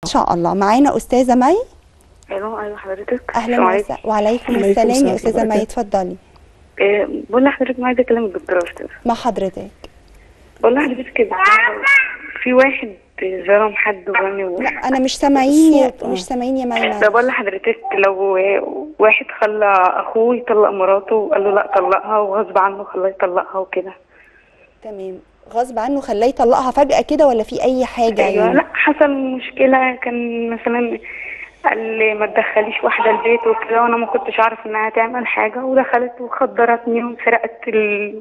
شاء الله معانا استاذه مي الو ايوه حضرتك اهلا السلام عليكم. وسهلا وعليكم عليكم السلام السلام يا استاذه مي وبركاته. اتفضلي إيه، بقول لحضرتك عايزه اكلم الدكتوره استاذ مع حضرتك بقول لحضرتك كده في واحد ظلم حد ورمي و... لا انا مش سامعين يا الصوت، آه. مش سامعين يا ده مينا بقول لحضرتك لو واحد خلى اخوه يطلق مراته وقال له لا طلقها وغصب عنه خلاه يطلقها وكده تمام غصب عنه خلاه يطلقها فجاه كده ولا في اي حاجه ايوه يعني لا حصل مشكله كان مثلا قال لي ما تدخليش واحده البيت وكده وانا ما كنتش اعرف انها تعمل حاجه ودخلت وخدرتني وسرقت ال...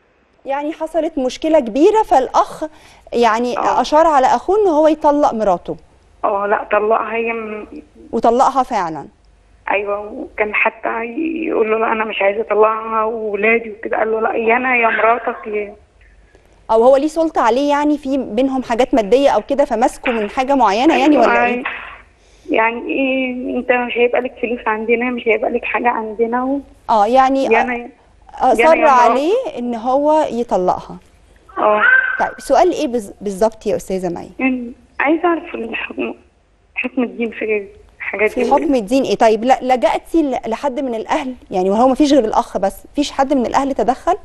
يعني حصلت مشكله كبيره فالاخ يعني آه. اشار على اخوه ان هو يطلق مراته اه لا طلقها هي م... وطلقها فعلا ايوه وكان حتى يقول له لا انا مش عايزه اطلعها وولادي وكده قال له لا يا انا يا مراتك يا او هو ليه سلطه عليه يعني في بينهم حاجات ماديه او كده فماسكه من حاجه معينه يعني ولا ايه يعني ايه انت مش هيبقى لك فلوس عندنا مش هيبقى لك حاجه عندنا و... اه يعني يا انا اصر يا مرات. عليه ان هو يطلقها اه طيب سؤال ايه بز- بالظبط يا استاذه مي يعني عايزه اعرف الحكم حكم الدين في الحاجات في دي حكم الدين ايه طيب لا لجأتي ل- لحد من الاهل يعني وهو ما فيش غير الاخ بس فيش حد من الاهل تدخل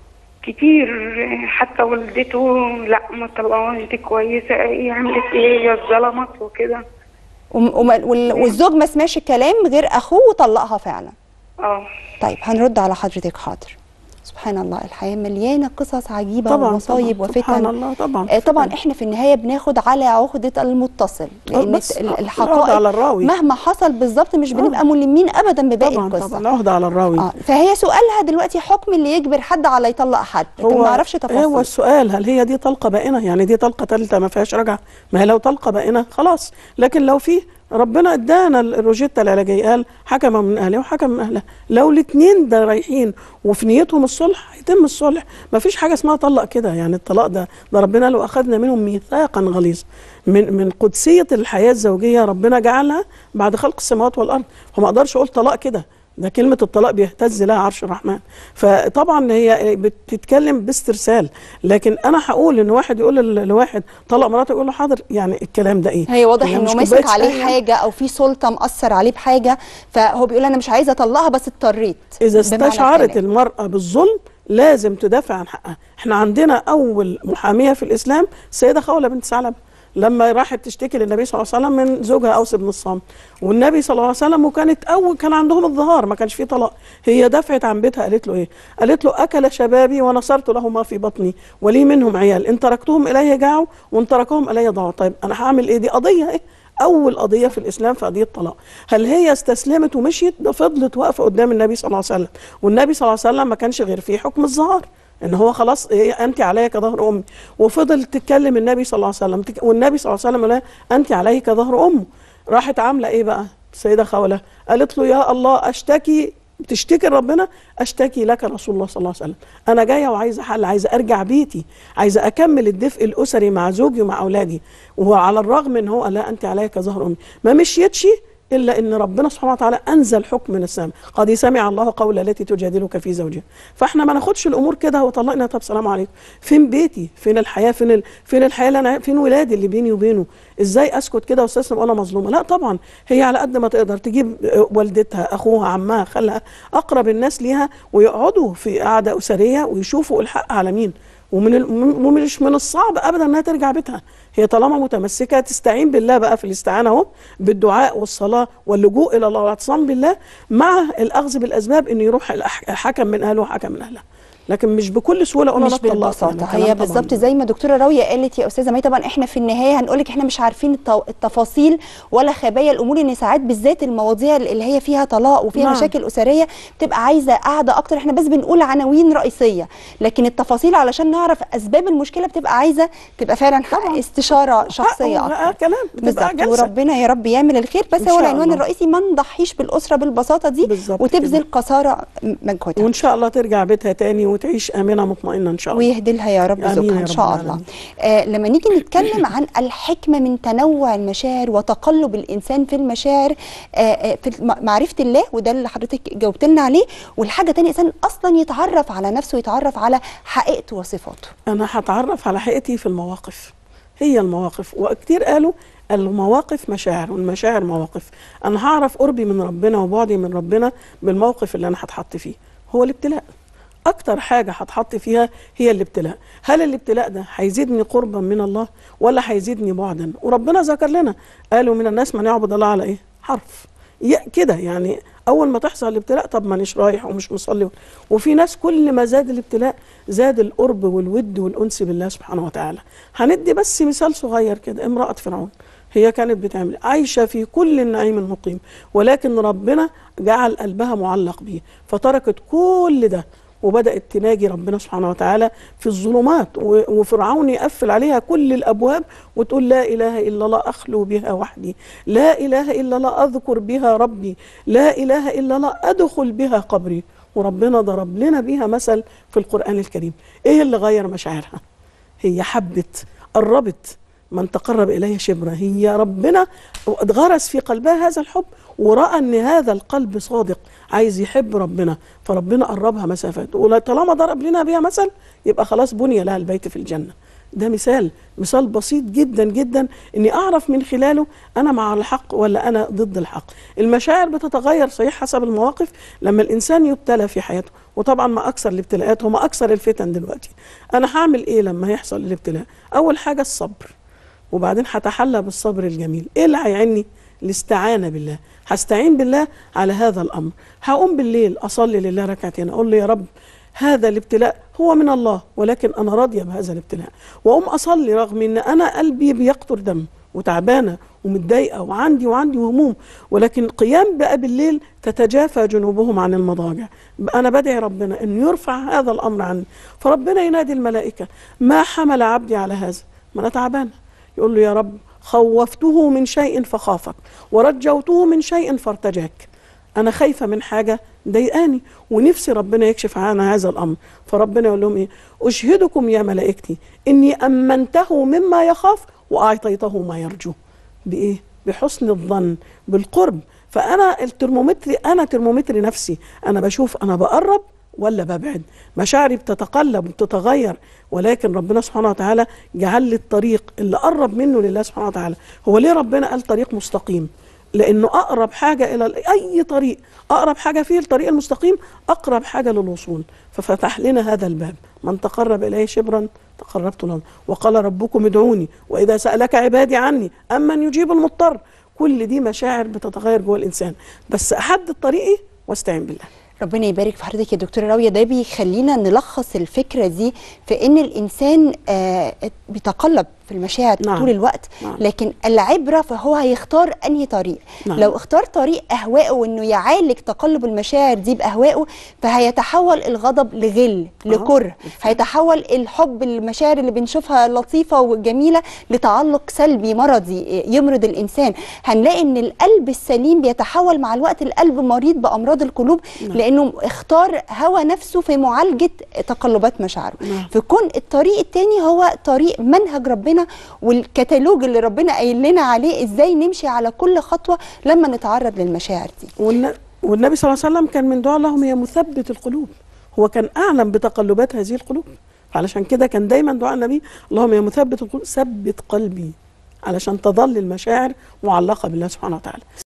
كتير حتى والدته لا ما طلقهاش دي كويسه ايه عملت ايه هي اتظلمت وكده وم- وما- وال- والزوج ما سمعش الكلام غير اخوه وطلقها فعلا اه طيب هنرد على حضرتك حاضر سبحان الله الحياه مليانه قصص عجيبه طبعا ومصايب طبعا. وفتن سبحان الله طبعا آه، طبعا احنا في النهايه بناخد على عقده المتصل لان بس ال- العقدة الحقائق على الراوي. مهما حصل بالظبط مش بنبقى ملمين ابدا بباقي طبعا القصه طبعا العهدة على الراوي اه فهي سؤالها دلوقتي حكم اللي يجبر حد على يطلق حد لكن ما نعرفش هو تفاصيل السؤال هل هي دي طلقه بائنه يعني دي طلقه ثالثه ما فيهاش رجعه ما هي لو طلقه بائنه خلاص لكن لو في ربنا ادانا الروجيتا العلاجيه قال حكم من اهله وحكم من اهلها لو الاثنين ده رايحين وفي نيتهم الصلح هيتم الصلح ما فيش حاجه اسمها طلق كده يعني الطلاق ده ده ربنا لو اخذنا منهم ميثاقا غليظا من من قدسيه الحياه الزوجيه ربنا جعلها بعد خلق السماوات والارض فما اقدرش اقول طلاق كده ده كلمة الطلاق بيهتز لها عرش الرحمن فطبعا هي بتتكلم باسترسال لكن انا هقول ان واحد يقول ل- لواحد طلق مراته يقول له حاضر يعني الكلام ده ايه هي واضح هي انه مش ماسك كوباية عليه شاي يعني. حاجه او في سلطه مأثر عليه بحاجه فهو بيقول انا مش عايزه اطلقها بس اضطريت اذا بمعنى استشعرت الكلام. المرأة بالظلم لازم تدافع عن حقها احنا عندنا اول محامية في الاسلام السيدة خولة بنت ثعلبة لما راحت تشتكي للنبي صلى الله عليه وسلم من زوجها اوس بن الصامت والنبي صلى الله عليه وسلم وكانت اول كان عندهم الظهار ما كانش فيه طلاق هي دفعت عن بيتها قالت له ايه قالت له اكل شبابي ونصرت له ما في بطني ولي منهم عيال ان تركتهم الي جاعوا وان تركهم الي ضاعوا طيب انا هعمل ايه دي قضيه ايه اول قضيه في الاسلام في قضيه الطلاق هل هي استسلمت ومشيت ده فضلت واقفه قدام النبي صلى الله عليه وسلم والنبي صلى الله عليه وسلم ما كانش غير فيه حكم الظهار ان هو خلاص إيه انت علي كظهر امي وفضل تتكلم النبي صلى الله عليه وسلم تك- والنبي صلى الله عليه وسلم قال لها انت علي كظهر امه راحت عامله ايه بقى السيده خوله قالت له يا الله اشتكي تشتكي ربنا اشتكي لك رسول الله صلى الله عليه وسلم انا جايه وعايزه حل عايزه ارجع بيتي عايزه اكمل الدفء الاسري مع زوجي ومع اولادي وعلى الرغم ان هو قال لا انت عليا كظهر امي ما مشيتش الا ان ربنا سبحانه وتعالى انزل حكم من السماء قد سمع الله قول التي تجادلك في زوجها فاحنا ما ناخدش الامور كده وطلقنا طب سلام عليكم فين بيتي فين الحياه فين ال... فين الحياه اللي انا فين ولادي اللي بيني وبينه ازاي اسكت كده واستسلم وانا مظلومه لا طبعا هي على قد ما تقدر تجيب آه، والدتها اخوها عمها خالها اقرب الناس ليها ويقعدوا في قعده اسريه ويشوفوا الحق على مين ومن ال... ومش من الصعب ابدا انها ترجع بيتها هي طالما متمسكه تستعين بالله بقى في الاستعانه اهو بالدعاء والصلاه واللجوء الى الله والاعتصام بالله مع الاخذ بالاسباب ان يروح الأح- حكم من اهله وحكم من اهلها لكن مش بكل سهوله قلنا مش نطلق بالبساطه يعني هي كلام طبعاً. بالظبط زي ما دكتوره راويه قالت يا استاذه مي طبعا احنا في النهايه هنقول لك احنا مش عارفين التو- التفاصيل ولا خبايا الامور ان ساعات بالذات المواضيع اللي هي فيها طلاق وفيها نعم. مشاكل اسريه بتبقى عايزه قاعده اكتر احنا بس بنقول عناوين رئيسيه لكن التفاصيل علشان نعرف اسباب المشكله بتبقى عايزه تبقى فعلا حق استشاره شخصيه حق اكتر كلام بتبقى بالظبط جلسه وربنا يا رب يعمل الخير بس إن هو شاء العنوان الله. الرئيسي ما نضحيش بالاسره بالبساطه دي بالظبط وتبذل كده. قساره مجهودها وان شاء الله ترجع بيتها تاني وتعيش امنه مطمئنه ان شاء الله ويهدي لها يا رب آمين زوجها يا ان رب شاء الله العالمين. آه لما نيجي نتكلم عن الحكمه من تنوع المشاعر وتقلب الانسان في المشاعر آه آه في الم- معرفه الله وده اللي حضرتك جاوبت لنا عليه والحاجه تانية الانسان اصلا يتعرف على نفسه يتعرف على حقيقته وصفاته انا هتعرف على حقيقتي في المواقف هي المواقف وكتير قالوا المواقف مشاعر والمشاعر مواقف انا هعرف قربي من ربنا وبعدي من ربنا بالموقف اللي انا هتحط فيه هو الابتلاء اكتر حاجه هتحط فيها هي الابتلاء هل الابتلاء ده هيزيدني قربا من الله ولا هيزيدني بعدا وربنا ذكر لنا قالوا من الناس من يعبد الله على ايه حرف ي- كده يعني اول ما تحصل الابتلاء طب مانيش رايح ومش مصلي وفي ناس كل ما زاد الابتلاء زاد القرب والود والانس بالله سبحانه وتعالى هندي بس مثال صغير كده امراه فرعون هي كانت بتعمل عايشه في كل النعيم المقيم ولكن ربنا جعل قلبها معلق بيه فتركت كل ده وبدات تناجي ربنا سبحانه وتعالى في الظلمات و- وفرعون يقفل عليها كل الابواب وتقول لا اله الا الله اخلو بها وحدي لا اله الا الله اذكر بها ربي لا اله الا الله ادخل بها قبري وربنا ضرب لنا بيها مثل في القران الكريم ايه اللي غير مشاعرها هي حبت قربت من تقرب اليه شبرا هي ربنا غرس في قلبها هذا الحب وراى ان هذا القلب صادق عايز يحب ربنا فربنا قربها مسافات وطالما ضرب لنا بيها مثل يبقى خلاص بني لها البيت في الجنه ده مثال مثال بسيط جدا جدا اني اعرف من خلاله انا مع الحق ولا انا ضد الحق المشاعر بتتغير صحيح حسب المواقف لما الانسان يبتلى في حياته وطبعا ما اكثر الابتلاءات وما اكثر الفتن دلوقتي انا هعمل ايه لما يحصل الابتلاء اول حاجه الصبر وبعدين هتحلى بالصبر الجميل ايه اللي هيعني الاستعانه بالله هستعين بالله على هذا الامر هقوم بالليل اصلي لله ركعتين اقول له يا رب هذا الابتلاء هو من الله ولكن انا راضيه بهذا الابتلاء واقوم اصلي رغم ان انا قلبي بيقطر دم وتعبانه ومتضايقه وعندي وعندي هموم ولكن قيام بقى بالليل تتجافى جنوبهم عن المضاجع انا بدعي ربنا ان يرفع هذا الامر عني فربنا ينادي الملائكه ما حمل عبدي على هذا ما انا تعبانه يقول له يا رب خوفته من شيء فخافك ورجوته من شيء فارتجاك انا خايفه من حاجه ضايقاني ونفسي ربنا يكشف عنا هذا الامر فربنا يقول لهم ايه اشهدكم يا ملائكتي اني امنته مما يخاف واعطيته ما يرجو بايه بحسن الظن بالقرب فانا الترمومتر انا ترمومتر نفسي انا بشوف انا بقرب ولا ببعد مشاعري بتتقلب وبتتغير ولكن ربنا سبحانه وتعالى جعل لي الطريق اللي قرب منه لله سبحانه وتعالى هو ليه ربنا قال طريق مستقيم لانه اقرب حاجه الى اي طريق اقرب حاجه فيه الطريق المستقيم اقرب حاجه للوصول ففتح لنا هذا الباب من تقرب اليه شبرا تقربت له وقال ربكم ادعوني واذا سالك عبادي عني امن يجيب المضطر كل دي مشاعر بتتغير جوه الانسان بس احدد طريقي واستعين بالله ربنا يبارك في حضرتك يا دكتوره راويه ده بيخلينا نلخص الفكره دي في ان الانسان آه بيتقلب في المشاعر نعم. طول الوقت نعم. لكن العبره فهو هيختار انهي طريق نعم. لو اختار طريق اهوائه وانه يعالج تقلب المشاعر دي باهوائه فهيتحول الغضب لغل لكره هيتحول الحب المشاعر اللي بنشوفها لطيفه وجميله لتعلق سلبي مرضي يمرض الانسان هنلاقي ان القلب السليم بيتحول مع الوقت القلب مريض بامراض القلوب نعم. لانه اختار هوى نفسه في معالجه تقلبات مشاعره نعم. فكون الطريق التاني هو طريق منهج ربنا والكتالوج اللي ربنا قايل لنا عليه ازاي نمشي على كل خطوه لما نتعرض للمشاعر دي والن- والنبي صلى الله عليه وسلم كان من دعاء اللهم هي مثبت القلوب هو كان اعلم بتقلبات هذه القلوب علشان كده كان دايما دعاء النبي اللهم يا مثبت القلوب ثبت قلبي علشان تظل المشاعر معلقه بالله سبحانه وتعالى